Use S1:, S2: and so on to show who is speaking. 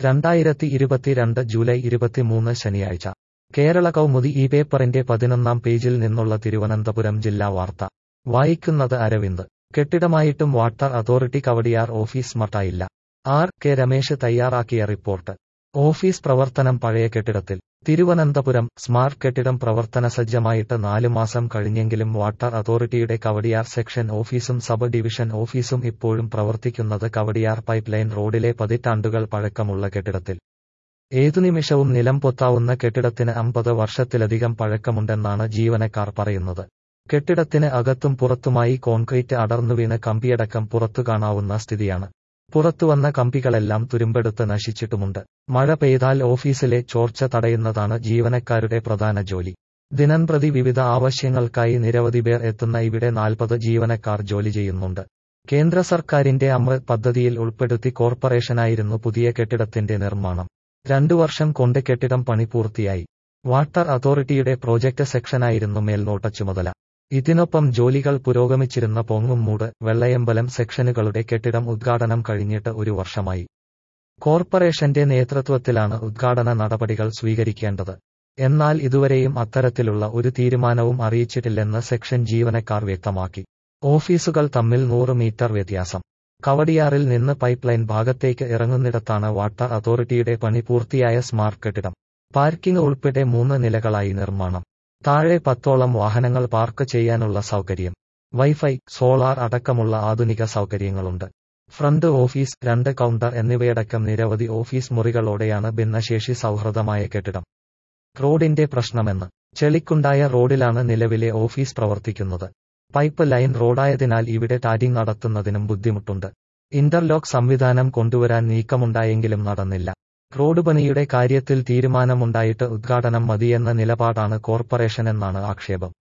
S1: രണ്ടായിരത്തി ഇരുപത്തിരണ്ട് ജൂലൈ ഇരുപത്തിമൂന്ന് ശനിയാഴ്ച കേരള കൗമുദി ഈ പേപ്പറിന്റെ പതിനൊന്നാം പേജിൽ നിന്നുള്ള തിരുവനന്തപുരം ജില്ലാ വാർത്ത വായിക്കുന്നത് അരവിന്ദ് കെട്ടിടമായിട്ടും വാട്ടർ അതോറിറ്റി കവടിയാർ ഓഫീസ് മട്ടായില്ല ആർ കെ രമേശ് തയ്യാറാക്കിയ റിപ്പോർട്ട് ഓഫീസ് പ്രവർത്തനം പഴയ കെട്ടിടത്തിൽ തിരുവനന്തപുരം സ്മാർട്ട് കെട്ടിടം പ്രവർത്തന സജ്ജമായിട്ട് നാലു മാസം കഴിഞ്ഞെങ്കിലും വാട്ടർ അതോറിറ്റിയുടെ കവടിയാർ സെക്ഷൻ ഓഫീസും സബ് ഡിവിഷൻ ഓഫീസും ഇപ്പോഴും പ്രവർത്തിക്കുന്നത് കവടിയാർ പൈപ്പ് ലൈൻ റോഡിലെ പതിറ്റാണ്ടുകൾ പഴക്കമുള്ള കെട്ടിടത്തിൽ ഏതു നിമിഷവും നിലം പൊത്താവുന്ന കെട്ടിടത്തിന് അമ്പത് വർഷത്തിലധികം പഴക്കമുണ്ടെന്നാണ് ജീവനക്കാർ പറയുന്നത് കെട്ടിടത്തിന് അകത്തും പുറത്തുമായി കോൺക്രീറ്റ് അടർന്നുവീണ് കമ്പിയടക്കം പുറത്തു കാണാവുന്ന സ്ഥിതിയാണ് പുറത്തുവന്ന കമ്പികളെല്ലാം തുരുമ്പെടുത്ത് നശിച്ചിട്ടുമുണ്ട് മഴ പെയ്താൽ ഓഫീസിലെ ചോർച്ച തടയുന്നതാണ് ജീവനക്കാരുടെ പ്രധാന ജോലി ദിനംപ്രതി വിവിധ ആവശ്യങ്ങൾക്കായി നിരവധി പേർ എത്തുന്ന ഇവിടെ നാൽപ്പത് ജീവനക്കാർ ജോലി ചെയ്യുന്നുണ്ട് കേന്ദ്ര സർക്കാരിന്റെ അമൃത് പദ്ധതിയിൽ ഉൾപ്പെടുത്തി കോർപ്പറേഷനായിരുന്നു പുതിയ കെട്ടിടത്തിന്റെ നിർമ്മാണം രണ്ടു വർഷം കൊണ്ട് കെട്ടിടം പണി പൂർത്തിയായി വാട്ടർ അതോറിറ്റിയുടെ പ്രോജക്ട് സെക്ഷനായിരുന്നു മേൽനോട്ട ചുമതല ഇതിനൊപ്പം ജോലികൾ പുരോഗമിച്ചിരുന്ന പൊങ്ങുംമൂട് വെള്ളയമ്പലം സെക്ഷനുകളുടെ കെട്ടിടം ഉദ്ഘാടനം കഴിഞ്ഞിട്ട് ഒരു വർഷമായി കോർപ്പറേഷന്റെ നേതൃത്വത്തിലാണ് ഉദ്ഘാടന നടപടികൾ സ്വീകരിക്കേണ്ടത് എന്നാൽ ഇതുവരെയും അത്തരത്തിലുള്ള ഒരു തീരുമാനവും അറിയിച്ചിട്ടില്ലെന്ന് സെക്ഷൻ ജീവനക്കാർ വ്യക്തമാക്കി ഓഫീസുകൾ തമ്മിൽ നൂറ് മീറ്റർ വ്യത്യാസം കവടിയാറിൽ നിന്ന് പൈപ്പ് ലൈൻ ഭാഗത്തേക്ക് ഇറങ്ങുന്നിടത്താണ് വാട്ടർ അതോറിറ്റിയുടെ പണി പൂർത്തിയായ സ്മാർട്ട് കെട്ടിടം പാർക്കിംഗ് ഉൾപ്പെടെ മൂന്ന് നിലകളായി നിർമ്മാണം താഴെ പത്തോളം വാഹനങ്ങൾ പാർക്ക് ചെയ്യാനുള്ള സൗകര്യം വൈഫൈ സോളാർ അടക്കമുള്ള ആധുനിക സൗകര്യങ്ങളുണ്ട് ഫ്രണ്ട് ഓഫീസ് രണ്ട് കൗണ്ടർ എന്നിവയടക്കം നിരവധി ഓഫീസ് മുറികളോടെയാണ് ഭിന്നശേഷി സൗഹൃദമായ കെട്ടിടം റോഡിന്റെ പ്രശ്നമെന്ന് ചെളിക്കുണ്ടായ റോഡിലാണ് നിലവിലെ ഓഫീസ് പ്രവർത്തിക്കുന്നത് പൈപ്പ് ലൈൻ റോഡായതിനാൽ ഇവിടെ ടാരിംഗ് നടത്തുന്നതിനും ബുദ്ധിമുട്ടുണ്ട് ഇന്റർലോക്ക് സംവിധാനം കൊണ്ടുവരാൻ നീക്കമുണ്ടായെങ്കിലും നടന്നില്ല റോഡ് പണിയുടെ കാര്യത്തിൽ തീരുമാനമുണ്ടായിട്ട് ഉദ്ഘാടനം മതിയെന്ന നിലപാടാണ് കോർപ്പറേഷനെന്നാണ് ആക്ഷേപം